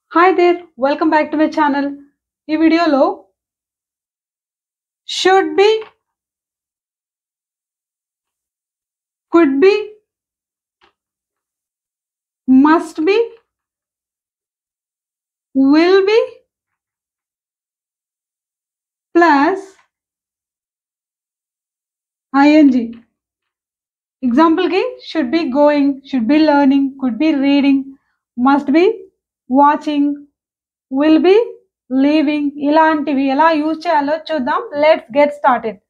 Hi there welcome back to my channel ఈ వీడియోలో should be could be must be will be plus I N G ఎగ్జాంపుల్కి should be going should be learning could be reading must be watching will be leaving ఇలాంటివి ఎలా use చేయాలో చూద్దాం let's get started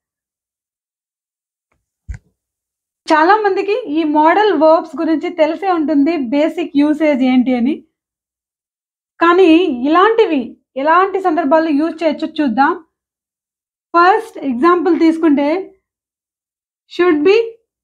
చాలా మందికి ఈ మోడల్ వర్బ్స్ గురించి తెలిసే ఉంటుంది బేసిక్ యూసేజ్ ఏంటి అని కానీ ఇలాంటివి ఎలాంటి సందర్భాల్లో యూజ్ చేయొచ్చు చూద్దాం ఫస్ట్ ఎగ్జాంపుల్ తీసుకుంటే షుడ్ బి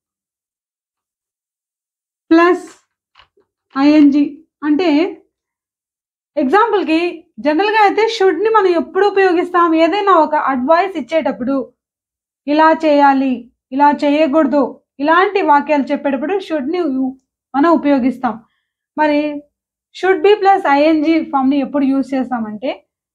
ప్లస్ ఐఎన్జి అంటే ఎగ్జాంపుల్కి జనరల్గా అయితే షుడ్ని మనం ఎప్పుడు ఉపయోగిస్తాం ఏదైనా ఒక అడ్వైస్ ఇచ్చేటప్పుడు ఇలా చేయాలి ఇలా చేయకూడదు ఇలాంటి వాక్యాలు చెప్పేటప్పుడు షుడ్ని మనం ఉపయోగిస్తాం మరి షుడ్ బి ప్లస్ ఐఎన్జి ఫామ్ని ఎప్పుడు యూజ్ చేస్తామంటే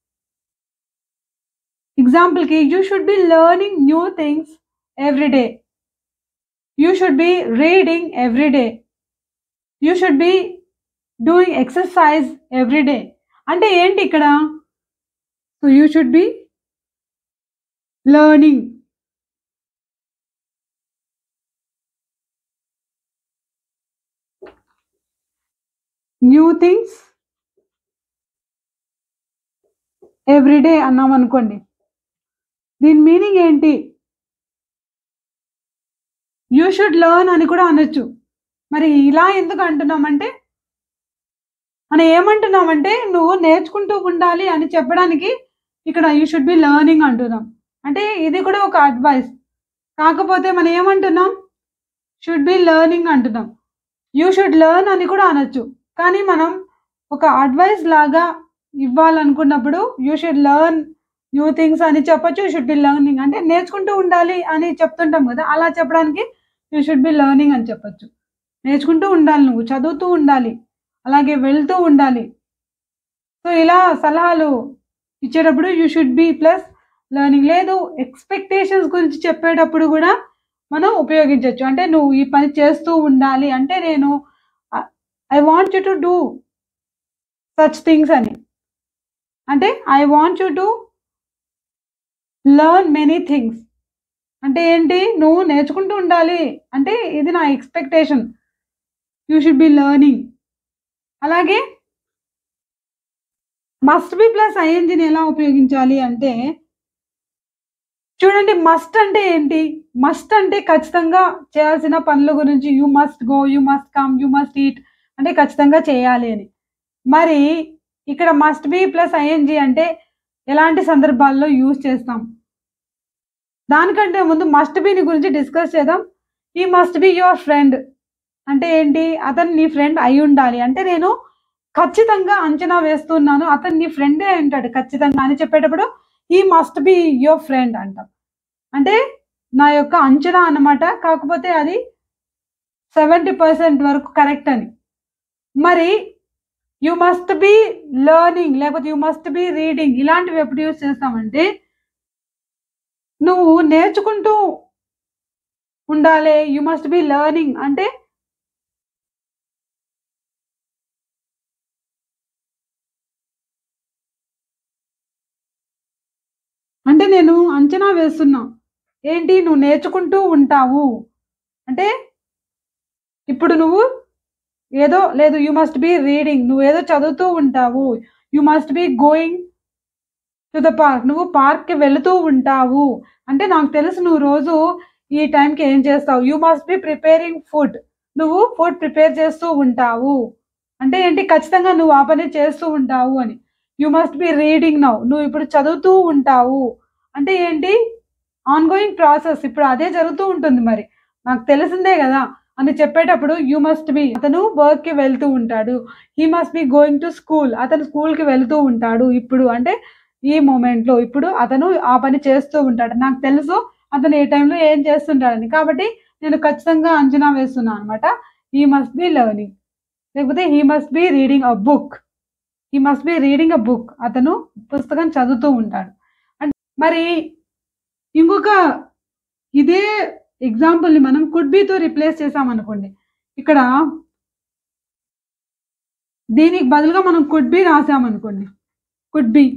ఎగ్జాంపుల్కి you should be learning new things every day you should be reading every day you should be doing exercise every day అంటే ఏంటి ఇక్కడ so you should be learning new things every day అన్నాం అనుకోండి దీని meaning ఏంటి you should learn అని కూడా అనొచ్చు మరి ఇలా ఎందుకు అంటున్నామంటే మనం ఏమంటున్నామంటే నువ్వు నేర్చుకుంటూ ఉండాలి అని చెప్పడానికి ఇక్కడ యూ షుడ్ బి లర్నింగ్ అంటున్నాం అంటే ఇది కూడా ఒక అడ్వైస్ కాకపోతే మనం ఏమంటున్నాం షుడ్ బి లర్నింగ్ అంటున్నాం యూ షుడ్ లెర్న్ అని కూడా అనొచ్చు కానీ మనం ఒక అడ్వైస్ లాగా ఇవ్వాలనుకున్నప్పుడు you should learn new things అని చెప్పొచ్చు షుడ్ బి లెర్నింగ్ అంటే నేర్చుకుంటూ ఉండాలి అని చెప్తుంటాం కదా అలా చెప్పడానికి యూ షుడ్ బి లెర్నింగ్ అని చెప్పొచ్చు నేర్చుకుంటూ ఉండాలి నువ్వు చదువుతూ ఉండాలి అలాగే వెళ్తూ ఉండాలి సో ఇలా సలహాలు ఇచ్చేటప్పుడు you should be plus learning లేదు ఎక్స్పెక్టేషన్స్ గురించి చెప్పేటప్పుడు కూడా మనం ఉపయోగించవచ్చు అంటే నువ్వు ఈ పని చేస్తూ ఉండాలి అంటే నేను I want you to do such things అని అంటే I want you to learn many things అంటే ఏంటి నువ్వు నేర్చుకుంటూ ఉండాలి అంటే ఇది నా expectation you should be learning అలాగే మస్ట్ బి ప్లస్ ఐఎన్జిని ఎలా ఉపయోగించాలి అంటే చూడండి మస్ట్ అంటే ఏంటి మస్ట్ అంటే ఖచ్చితంగా చేయాల్సిన పనుల గురించి you must go you must come you must eat అంటే ఖచ్చితంగా చేయాలి అని మరి ఇక్కడ మస్ట్ బి ప్లస్ ఐఎన్జి అంటే ఎలాంటి సందర్భాల్లో యూజ్ చేస్తాం దానికంటే ముందు మస్ట్ బిని గురించి డిస్కస్ చేద్దాం ఈ మస్ట్ బి యువర్ ఫ్రెండ్ అంటే ఏంటి అతను నీ ఫ్రెండ్ అయి ఉండాలి అంటే నేను ఖచ్చితంగా అంచనా వేస్తున్నాను అతను నీ ఫ్రెండే అయి ఉంటాడు ఖచ్చితంగా అని చెప్పేటప్పుడు ఈ మస్ట్ బి యువర్ ఫ్రెండ్ అంటాం అంటే నా యొక్క అంచనా అన్నమాట కాకపోతే అది సెవెంటీ పర్సెంట్ వరకు కరెక్ట్ అని మరి యు మస్ట్ బి లెర్నింగ్ లేకపోతే యు మస్ట్ బి రీడింగ్ ఇలాంటివి ఎప్పుడు యూజ్ చేస్తామంటే నువ్వు నేర్చుకుంటూ ఉండాలి యు మస్ట్ బి లెర్నింగ్ అంటే అంటే నేను అంచనా వేస్తున్నా ఏంటి నువ్వు నేర్చుకుంటూ ఉంటావు అంటే ఇప్పుడు నువ్వు ఏదో లేదు యు మస్ట్ బి రీడింగ్ నువ్వు ఏదో చదువుతూ ఉంటావు you must be going to the park నువ్వు పార్క్కి వెళుతూ ఉంటావు అంటే నాకు తెలుసు నువ్వు రోజు ఈ టైంకి ఏం చేస్తావు you must be preparing food నువ్వు ఫుడ్ ప్రిపేర్ చేస్తూ ఉంటావు అంటే ఏంటి ఖచ్చితంగా నువ్వు ఆ పని చేస్తూ ఉంటావు అని you must be reading now నువ్వు ఇప్పుడు చదువుతూ ఉంటావు అంటే ఏంటి ఆన్ గోయింగ్ ప్రాసెస్ ఇప్పుడు అదే జరుగుతూ ఉంటుంది మరి నాకు తెలిసిందే కదా అని చెప్పేటప్పుడు యూ మస్ట్ బి అతను వర్క్కి వెళ్తూ ఉంటాడు he must be going to school అతను స్కూల్కి వెళ్తూ ఉంటాడు ఇప్పుడు అంటే ఈ మూమెంట్లో ఇప్పుడు అతను ఆ పని చేస్తూ ఉంటాడు నాకు తెలుసు అతను ఏ టైంలో ఏం చేస్తుంటాడని కాబట్టి నేను ఖచ్చితంగా అంచనా వేస్తున్నాను అనమాట హీ మస్ట్ బి లెర్నింగ్ లేకపోతే he must be reading a book he must be reading a book అతను పుస్తకం చదువుతూ ఉంటాడు అంటే మరి ఇంకొక ఇదే ఎగ్జాంపుల్ని మనం కుడ్ బితో రిప్లేస్ చేసామనుకోండి ఇక్కడ దీనికి బదులుగా మనం కుడ్ బి రాసామనుకోండి could be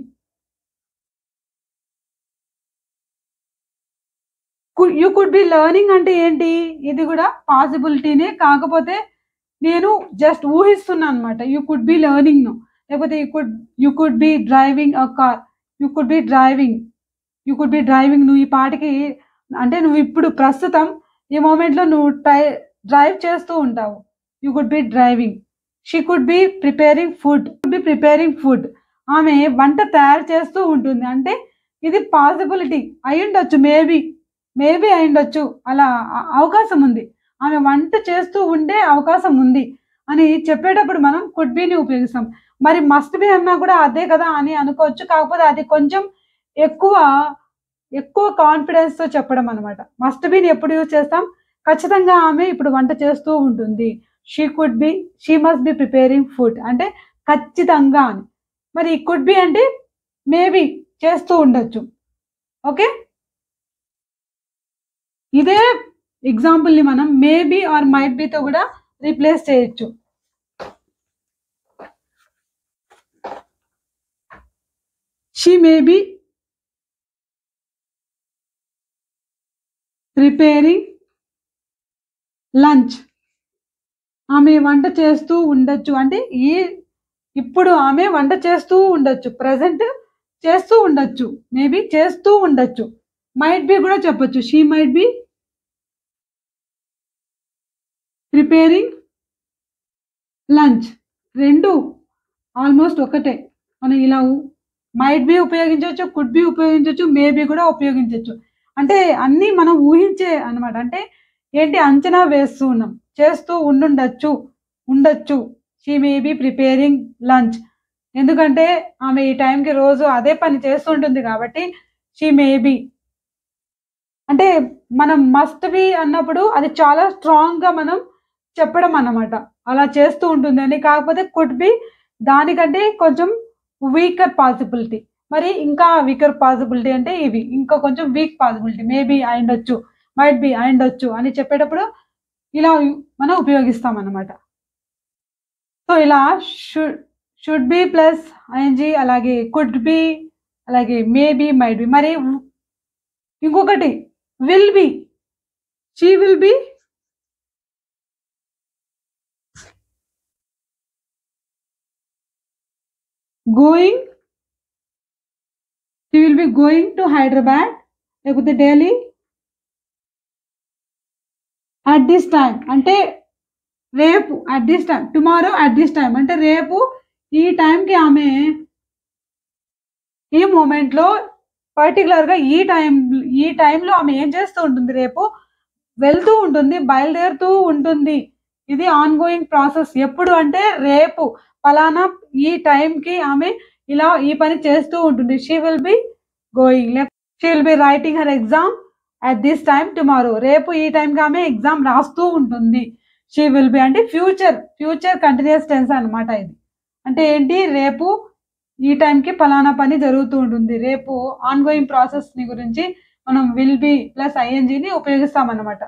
you could be learning అంటే ఏంటి ఇది కూడా పాసిబిలిటీనే కాకపోతే నేను జస్ట్ ఊహిస్తున్నాను అనమాట యూ కుడ్ బి లెర్నింగ్ ను లేకపోతే you could you could be driving a car you could be driving you could be driving నువ్వు ఈ పాటికి అంటే నువ్వు ఇప్పుడు ప్రస్తుతం ఈ మూమెంట్లో నువ్వు ట్రై డ్రైవ్ చేస్తూ ఉంటావు you could be driving she could be preparing food could be preparing food ఆమె వంట తయారు చేస్తూ ఉంటుంది అంటే ఇది పాసిబిలిటీ అయి ఉండొచ్చు మేబీ మేబీ అయి ఉండొచ్చు అలా అ- అవకాశం ఉంది ఆమె వంట చేస్తూ ఉండే అవకాశం ఉంది అని చెప్పేటప్పుడు మనం కుడ్ బిని ఉపయోగిస్తాం మరి మస్ట్ బి అన్నా కూడా అదే కదా అని అనుకోవచ్చు కాకపోతే అది కొంచెం ఎక్కువ ఎక్కువ కాన్ఫిడెన్స్ తో చెప్పడం అనమాట మస్ట్ బిని ఎప్పుడు యూజ్ చేస్తాం ఖచ్చితంగా ఆమె ఇప్పుడు వంట చేస్తూ ఉంటుంది she could be she must be preparing food అంటే ఖచ్చితంగా అని మరి కుడ్ బి అంటే మేబీ చేస్తూ ఉండొచ్చు ఓకే ఇదే ఎగ్జాంపుల్ ని మనం మేబీ ఆర్ మైట్ బి తో కూడా రీప్లేస్ చేయొచ్చు she may be preparing lunch ఆమె వంట చేస్తూ ఉండొచ్చు అంటే ఈ ఇప్పుడు ఆమె వంట చేస్తూ ఉండొచ్చు ప్రజెంట్ చేస్తూ ఉండొచ్చు మేబీ చేస్తూ ఉండొచ్చు మైట్ బి కూడా చెప్పొచ్చు she might be preparing lunch రెండు ఆల్మోస్ట్ ఒకటే మనం ఇలా మైట్ బి ఉపయోగించవచ్చు కుడ్ బి ఉపయోగించవచ్చు మేబీ కూడా ఉపయోగించవచ్చు అంటే అన్నీ మనం ఊహించే అన్నమాట అంటే ఏంటి అంచనా వేస్తూ ఉన్నాం చేస్తూ ఉండుండొచ్చు ఉండొచ్చు she may be preparing lunch ఎందుకంటే ఆమె ఈ టైంకి రోజు అదే పని చేస్తుంటుంది కాబట్టి షీ మే బి అంటే మనం మస్ట్ బి అన్నప్పుడు అది చాలా స్ట్రాంగ్ గా మనం చెప్పడం అన్నమాట అలా చేస్తూ ఉంటుంది అని కాకపోతే కుడ్ బి దానికంటే కొంచెం వీకర్ పాసిబిలిటీ మరి ఇంకా వీకర్ పాసిబిలిటీ అంటే ఇవి ఇంకా కొంచెం వీక్ పాసిబిలిటీ మేబీ అయిండొచ్చు మైట్ బి అయిండొచ్చు అని చెప్పేటప్పుడు ఇలా మనం ఉపయోగిస్తాం అన్నమాట సో ఇలా should should be plus I N G అలాగే కుడ్ బి అలాగే మేబీ మైట్ బి మరి ఇంకొకటి will be she will be going she will be going to Hyderabad లేకపోతే ఢిల్లీ అట్ దిస్ టైం అంటే రేపు at this time tomorrow at this time అంటే రేపు ఈ టైంకి ఆమె ఈ మూమెంట్లో పర్టికులర్గా ఈ టైం ఈ టైంలో ఆమె ఏం చేస్తూ ఉంటుంది రేపు వెళ్తూ ఉంటుంది బయలుదేరుతూ ఉంటుంది ఇది ఆన్ గోయింగ్ ప్రాసెస్ ఎప్పుడు అంటే రేపు ఫలానా ఈ టైంకి ఆమె ఇలా ఈ పని చేస్తూ ఉంటుంది she will be going she will be writing her exam at this time tomorrow రేపు ఈ టైంకి ఆమె ఎగ్జామ్ రాస్తూ ఉంటుంది షీ విల్ బి అంటే ఫ్యూచర్ ఫ్యూచర్ కంటిన్యూస్ టెన్స్ అన్నమాట ఇది అంటే ఏంటి రేపు ఈ టైంకి ఫలానా పని జరుగుతూ ఉంటుంది రేపు ఆన్ గోయింగ్ ప్రాసెస్ ని గురించి మనం విల్ బి ప్లస్ ఐఎన్జిని ఉపయోగిస్తాం అన్నమాట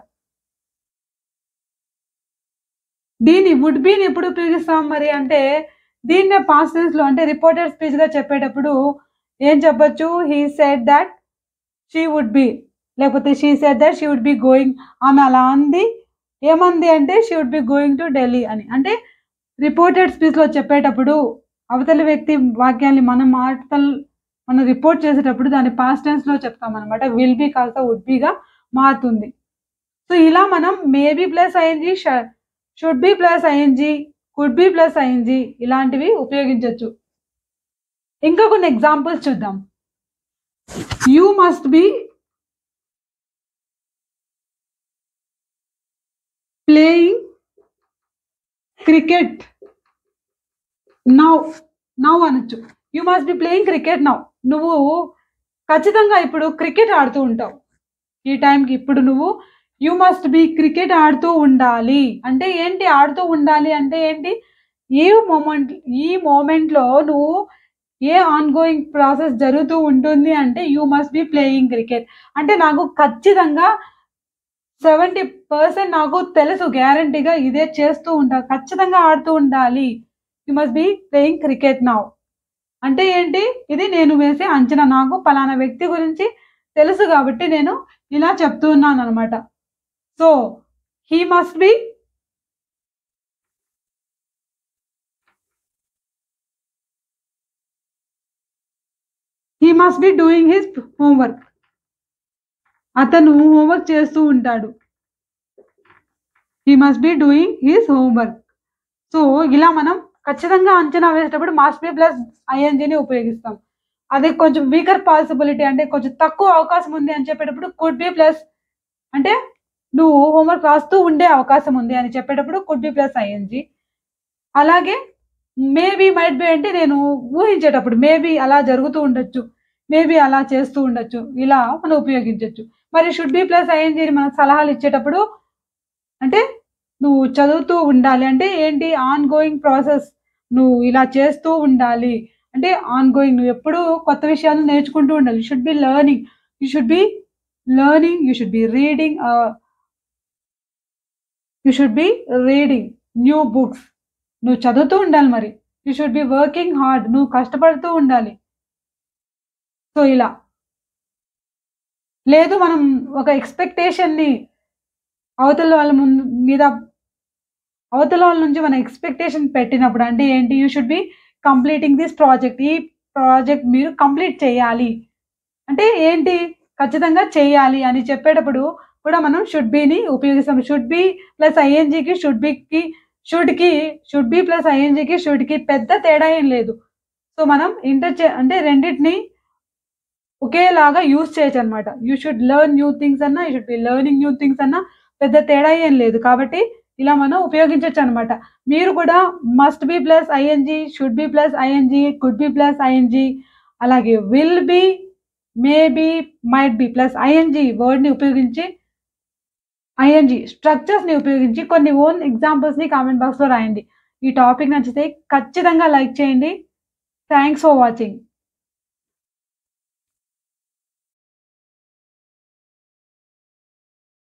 దీన్ని వుడ్ బీని ఎప్పుడు ఉపయోగిస్తాం మరి అంటే దీన్నే పాస్ట్ టెన్స్ లో అంటే రిపోర్టెడ్ స్పీచ్ గా చెప్పేటప్పుడు ఏం చెప్పొచ్చు he said that she would be లేకపోతే she said that she would be going ఆమె అలా అంది ఏమంది అంటే she would be going to Delhi అని అంటే రిపోర్టెడ్ స్పీచ్ లో చెప్పేటప్పుడు అవతలి వ్యక్తి వాక్యాన్ని మనం మాటలు మనం రిపోర్ట్ చేసేటప్పుడు దాన్ని పాస్ట్ టెన్స్ లో చెప్తాం అనమాట విల్ బి కాస్త వుడ్ బిగా మారుతుంది సో ఇలా మనం maybe plus I N G should be plus I N G could be plus I N G ఇలాంటివి ఉపయోగించవచ్చు ఇంకా కొన్ని ఎగ్జాంపుల్స్ చూద్దాం you must be playing cricket now now అనొచ్చు you must be playing cricket now నువ్వు ఖచ్చితంగా ఇప్పుడు క్రికెట్ ఆడుతూ ఉంటావు ఈ టైంకి ఇప్పుడు నువ్వు యూ మస్ట్ బి క్రికెట్ ఆడుతూ ఉండాలి అంటే ఏంటి ఆడుతూ ఉండాలి అంటే ఏంటి ఈ మూమెంట్ ఈ మూమెంట్‌లో నువ్వు ఏ ఆన్ గోయింగ్ ప్రాసెస్ జరుగుతూ ఉంటుంది అంటే you must be playing cricket. అంటే నాకు ఖచ్చితంగా 70% నాకు తెలుసు గ్యారంటీగా ఇదే చేస్తూ ఉంటా. ఖచ్చితంగా ఆడుతూ ఉండాలి. You must be playing cricket now. అంటే ఏంటి? ఇది నేను వేసే అంచనా. నాకు పలానా వ్యక్తి గురించి తెలుసు గాబట్టి నేను ఇలా చెప్తూ ఉన్నాననమాట. So, he must be he must be doing his homework. అతను హోంవర్క్ చేస్తూ ఉంటాడు. He must be doing his homework. So, ఇలా మనం ఖచ్చితంగా అంచనా వేసేటప్పుడు మస్ట్ బి ప్లస్ ఐఎన్‌జిని ఉపయోగిస్తాం. అదే కొంచెం వీకర్ పాసిబిలిటీ అంటే కొంచెం తక్కువ అవకాశం ఉంది అని చెప్పేటప్పుడు కుడ్ బి ప్లస్ అంటే నువ్వు హోంవర్క్ రాస్తూ ఉండే అవకాశం ఉంది అని చెప్పేటప్పుడు కుడ్ బి ప్లస్ ఐఎన్‌జి. అలాగే మేబీ, మైట్ బి అంటే నేను ఊహించేటప్పుడు మేబీ అలా జరుగుతూ ఉండొచ్చు. మేబీ అలా చేస్తూ ఉండొచ్చు. ఇలా మనం ఉపయోగించొచ్చు. మరి షుడ్ బి ప్లస్ ఐఎన్‌జిని మనం సలహాలు ఇచ్చేటప్పుడు అంటే నువ్వు చదువుతూ ఉండాలి. అంటే ఏంటి? ఆన్ గోయింగ్ ప్రాసెస్ నువ్వు ఇలా చేస్తూ ఉండాలి. అంటే ఆన్ గోయింగ్ నువ్వు ఎప్పుడూ కొత్త విషయాలు నేర్చుకుంటూ ఉండాలి. You should be learning. You should be learning. You should be reading ah you should be reading new books. నువ్వు చదువుతూ ఉండాలి మరి. You should be working hard. నువ్వు కష్టపడుతూ ఉండాలి. సో, ఇలా. లేదు మనం ఒక ఎక్స్‌పెక్టేషన్‌ని అవతల వాళ్ళ ముందు మీద అవతల వాళ్ళ నుంచి మనం ఎక్స్‌పెక్టేషన్ పెట్టినప్పుడు అంటే ఏంటి? You should be completing this project. ఈ ప్రాజెక్ట్ మీరు కంప్లీట్ చేయాలి. అంటే ఏంటి? ఖచ్చితంగా చేయాలి అని చెప్పేటప్పుడు కూడా మనం షుడ్ బిని ఉపయోగిస్తాం. షుడ్ బి ప్లస్ ఐఎన్‌జికి, షుడ్ బికి షుడ్‌కి షుడ్ బి ప్లస్ ఐఎన్‌జికి, షుడ్‌కి పెద్ద తేడా ఏం లేదు. సో, మనం ఇంటర్చే అంటే రెండిటిని ఒకేలాగా యూజ్ చేయొచ్చనమాట. You should learn new things అన్నా, you should be learning new things అన్నా పెద్ద తేడా ఏం లేదు. కాబట్టి ఇలా మనం ఉపయోగించొచ్చనమాట. మీరు కూడా must be plus ING, should be plus ING, could be plus ING అలాగే will be, may be, might be plus ING వర్డ్‌ని ఉపయోగించి ఐఎన్‌జి స్ట్రక్చర్స్‌ని ఉపయోగించి కొన్ని ఓన్ ఎగ్జాంపుల్స్‌ని కామెంట్ బాక్స్‌లో రాయండి. ఈ టాపిక్ నచ్చితే ఖచ్చితంగా లైక్ చేయండి. Thanks for watching.